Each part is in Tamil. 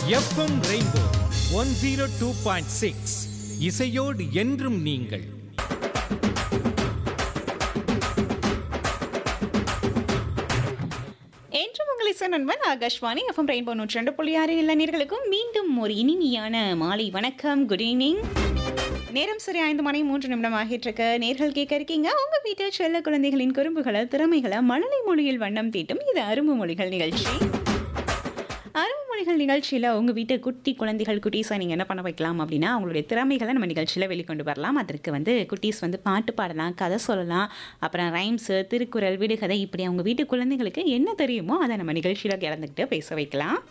FM rainbow one zero two point six இசையோடு என்றும் நீங்கள் என்றும் உங்களை நண்பன் ஆகாஷ்வாணி எஃப்எம் ரெயின்போ நூற்றி ரெண்டு புள்ளி ஆறு இளைஞர்களுக்கும் மீண்டும் ஒரு இனிமையான மாலை வணக்கம் குட் ஈவினிங் நேரம் சரி ஐந்து மணி மூன்று நிமிடம் ஆகிட்டு இருக்கு நேர்கள் கேட்க இருக்கீங்க உங்க வீட்டு செல்ல குழந்தைகளின் குறும்புகளை திறமைகளை மழலை மொழியில் வண்ணம் தீட்டும் இது அரும்பு மொழிகள் நிகழ்ச்சி அரும்பு மொழிகள் நிகழ்ச்சியில் உங்கள் வீட்டு குட்டி குழந்தைகள் குட்டீஸை நீங்கள் என்ன பண்ண வைக்கலாம் அப்படின்னா அவங்களுடைய திறமைகளை நம்ம நிகழ்ச்சியில் வெளிக்கொண்டு வரலாம் அதற்கு வந்து குட்டீஸ் வந்து பாட்டு பாடலாம் கதை சொல்லலாம் அப்புறம் ரைம்ஸு திருக்குறள் விடுகதை இப்படி அவங்க வீட்டு குழந்தைகளுக்கு என்ன தெரியுமோ அதை நம்ம நிகழ்ச்சியில் கலந்துக்கிட்டு பேச வைக்கலாம்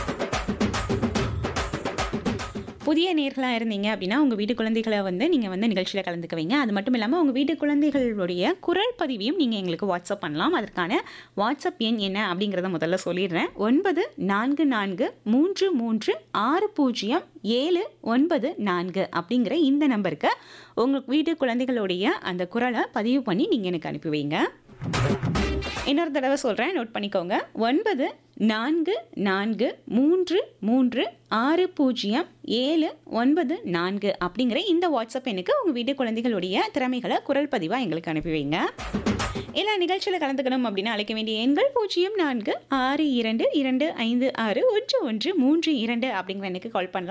புதிய நேர்களாக இருந்தீங்க அப்படின்னா உங்கள் வீட்டு குழந்தைகளை வந்து நீங்கள் வந்து நிகழ்ச்சியில் கலந்துக்க வைங்க அது மட்டும் இல்லாமல் உங்கள் வீட்டு குழந்தைகளுடைய குரல் பதிவையும் நீங்கள் எங்களுக்கு வாட்ஸ்அப் பண்ணலாம் அதற்கான வாட்ஸ்அப் எண் என்ன அப்படிங்கிறத முதல்ல சொல்லிடுறேன் ஒன்பது நான்கு நான்கு மூன்று மூன்று ஆறு பூஜ்ஜியம் ஏழு ஒன்பது நான்கு அப்படிங்கிற இந்த நம்பருக்கு உங்கள் வீட்டு குழந்தைகளுடைய அந்த குரலை பதிவு பண்ணி நீங்கள் எனக்கு அனுப்பி வைங்க இன்னொரு தடவை சொல்கிறேன் நோட் பண்ணிக்கோங்க ஒன்பது நான்கு நான்கு மூன்று மூன்று ஆறு பூஜ்ஜியம் ஏழு ஒன்பது நான்கு அப்படிங்கிற இந்த வாட்ஸ்அப் எண்ணுக்கு உங்கள் வீட்டு குழந்தைகளுடைய திறமைகளை குரல் பதிவாக எங்களுக்கு அனுப்பி வைங்க எல்லா நிகழ்ச்சியில் கலந்துக்கணும் அப்படின்னு அழைக்க வேண்டிய எண்கள் பூஜ்ஜியம் நான்கு ஆறு இரண்டு இரண்டு ஐந்து ஆறு ஒன்று ஒன்று மூன்று இரண்டு அப்படிங்கிற எண்ணுக்கு கால் பண்ணலாம்